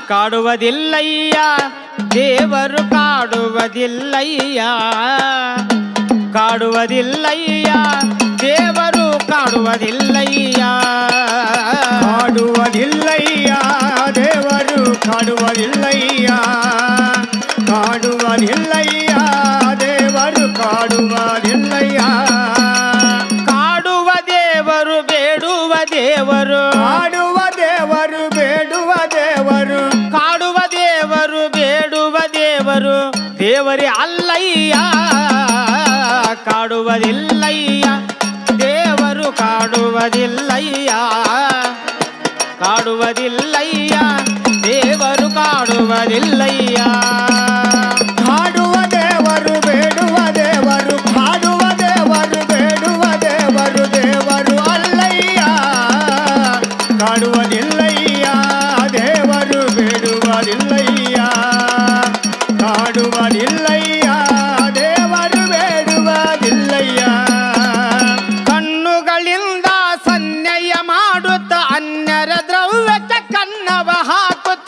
ಕಾಡುವುದಿಲ್ಲಯ್ಯ ದೇವರು ಕಾಡುವುದಿಲ್ಲಯ್ಯ ಕಾಡುವುದಿಲ್ಲಯ್ಯ ದೇವರು ಕಾಡುವುದಿಲ್ಲಯ್ಯ ಕಾಡುವುದಿಲ್ಲಯ್ಯ ದೇವರು ಕಾಡುವುದಿಲ್ಲಯ್ಯ ಕಾಡುವುದಿಲ್ಲಯ್ಯ ದೇವರು ಕಾಡುವುದಿಲ್ಲಯ್ಯ ಕಾಡುವ ದೇವರು ಬೇಡುವ ದೇವರು ಕಾಡುವ ದೇವರು ಬೇಡುವ ದೇವರು ಕಾಡುವ ದೇವರು ಬೇಡುವ ದೇವರು ದೇವರೇ ಅಲ್ಲಯ್ಯ ಕಾಡುವುದಿಲ್ಲಯ್ಯ ದೇವರು ಕಾಡುವುದಿಲ್ಲಯ್ಯ ಕಾಡುವುದಿಲ್ಲಯ್ಯ ದೇವರು ಕಾಡುವುದಿಲ್ಲಯ್ಯ ಕಾಡುವ ದೇವರು ಬೇಡುವ ದೇವರು ಕಾಡುವ ದೇವರು ಬೇಡುವ ದೇವರು ದೇವರು ಅಲ್ಲಯ್ಯ ಕಾಡುವುದಿಲ್ಲಯ್ಯ ದೇವರು ಬೇಡುವುದಿಲ್ಲಯ್ಯ ಕಾಡುವುದಿಲ್ಲಯ್ಯ ದೇವರು ಬೇಡುವುದಿಲ್ಲಯ್ಯ ಕಣ್ಣುಗಳಿಂದ ಸನ್ನೆಯ ಮಾಡುತ್ತ ಅನ್ಯರ ದ್ರವ್ಯಕ್ಕೆ ಕನ್ನವ ಹಾಕುತ್ತ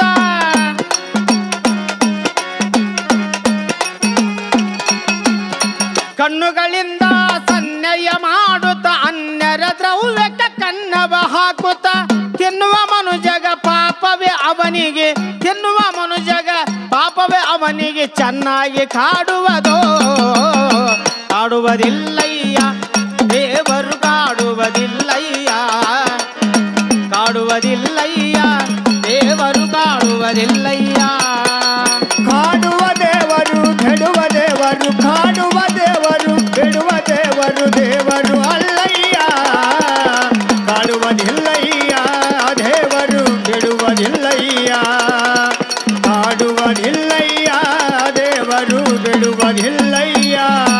ಕಣ್ಣುಗಳಿಂದ ಸನ್ನೆಯ ಮಾಡುತ್ತ ಅನ್ಯರ ದ್ರವ್ಯಕ್ಕೆ ಕನ್ನವ ಹಾಕುತ್ತ ತಿನ್ನುವ ಮನುಜಗ ಪಾಪವೇ ಅವನಿಗೆ ತಿನ್ನುವ ಮನುಜಗ ಪಾಪವೇ ಅವನಿಗೆ ಚೆನ್ನಾಗಿ ಕಾಡುವುದೋ ಕಾಡುವುದಿಲ್ಲಯ್ಯ ದೇವರು ಕಾಡುವುದಿಲ್ಲಯ್ಯ ಕಾಡುವುದಿಲ್ಲಯ್ಯ ದೇವರು ಕಾಡುವುದಿಲ್ಲಯ್ಯ ಕಾಡುವ ದೇವರು ಕೆಡುವ ದೇವರು ಕಾಡುವ ದೇವರು ಕೆಡುವ ದೇವರು ದೇವರು ಅಲ್ಲಯ್ಯ ಕಾಡುವುದಿಲ್ಲಯ್ಯ ದೇವರು ಕೆಡುವುದಿಲ್ಲಯ್ಯ ಕಾಡುವುದಿಲ್ಲಯ್ಯ ದೇವರು ಬಿಡುವುದಿಲ್ಲಯ್ಯ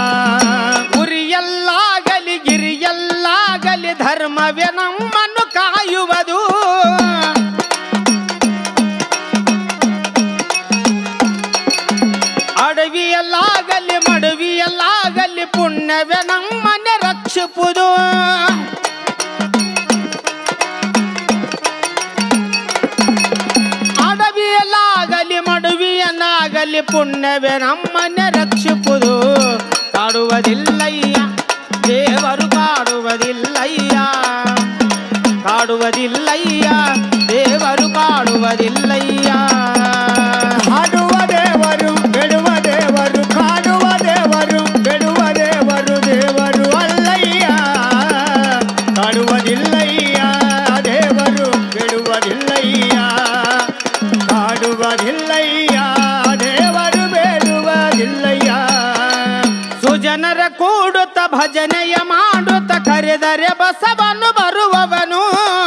ಗುರಿಯಲ್ಲಾಗಲಿ ಗಿರಿಯಲ್ಲಾಗಲಿ ಧರ್ಮವೇ ನಮ್ಮನ್ನು ಕಾಯುವುದು ಅಡವಿಯಲ್ಲಾಗಲಿ ಮಡವಿಯಲ್ಲಾಗಲಿ ಪುಣ್ಯವೇ ನಮ್ಮನ್ನೇ ರಕ್ಷಿಸುವುದು ಅಡವಿಯಲ್ಲಾಗಲಿ ಮಡುವಿಯನ್ನಾಗಲಿ ಪುಣ್ಯವೇ ನಮ್ಮನ್ನೇ ರಕ್ಷಿಸುವುದು ಕಾಡುವುದಿಲ್ಲಯ್ಯ ದೇವರು ಕಾಡುವುದಿಲ್ಲಯ್ಯ ಕಾಡುವುದಿಲ್ಲಯ್ಯ ದೇವರು ಕಾಡುವುದಿಲ್ಲಯ್ಯ ಹಾಡುವ ದೇವರು ಬಿಡುವ ದೇವರು ಕಾಡುವ ದೇವರು ಬಿಡುವ ದೇವರು ದೇವರು ಅಲ್ಲಯ್ಯ ಕಾಡುವುದಿಲ್ಲಯ್ಯ ದೇವರು ಬಿಡುವುದಿಲ್ಲಯ್ಯ ಕಾಡುವುದಿಲ್ಲಯ್ಯ ದೇವರು ಬೇಡುವುದಿಲ್ಲಯ್ಯ ಸುಜನರ ಕೂಡುತ್ತ ಭಜನೆಯ ಮಾಡುತ್ತ ಕರೆದರೆ ಬಸವನು ಬರುವವನು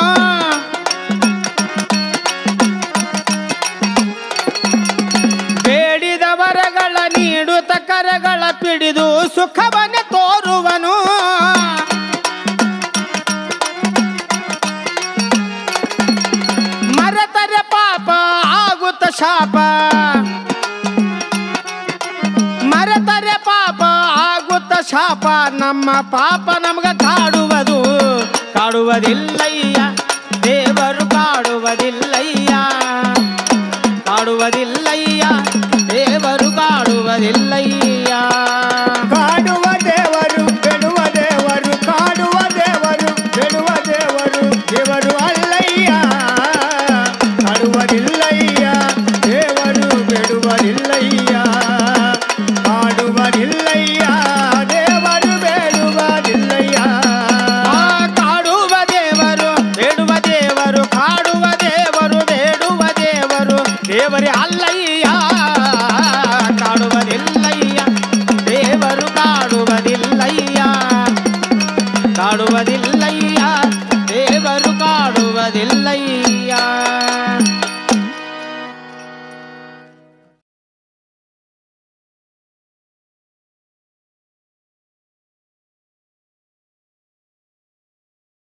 ಬೇಡಿದ ವರಗಳ ನೀಡುತ್ತ ಕರಗಳ ಪಿಡಿದು ಸುಖವನ್ನೇ ತೋರುವನು ಮರೆತರೆ ಪಾಪ ಆಗುತ್ತ ಶಾಪ ಮರೆತರೆ ಪಾಪ ಆಗುತ್ತ ಶಾಪ ನಮ್ಮ ಪಾಪ ನಮ್ಗ ಕಾಡುವುದು ಕಾಡುವುದಿಲ್ಲಯ್ಯ